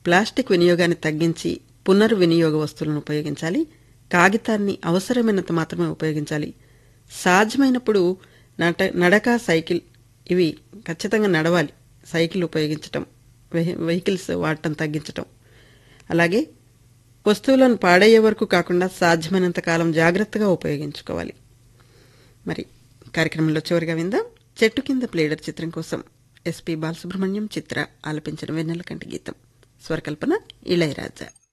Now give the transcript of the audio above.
plastic వినియోగాన్ని తగ్గించి పునర్వినియోగ వస్తువులను ఉపయోగించాలి కాగితాన్ని అవసరమైనంత మాత్రమే ఉపయోగించాలి సాధ్యమైనప్పుడు నట నడక సైకిల్ ఇవి ఖచ్చితంగా నడవాలి సైకిల్ ఉపయోగించటం వెహి- వెహికల్స్ వాడటం తగ్గించటం అలాగే వస్తువులను పాడయ్యే వరకు కాకుండా సాధ్యమైనంత కాలం జాగ్రత్తగా ఉపయోగించుకోవాలి మరి కార్యక్రమంలో చివరిగా విందాం చెట్టు కింద ప్లేడర్ చిత్రం కోసం ఎస్పి బాలసుబ్రహ్మణ్యం చిత్ర ఆలపించిన వెన్నెల కంటి గీతం స్వరకల్పన ఇళయరాజా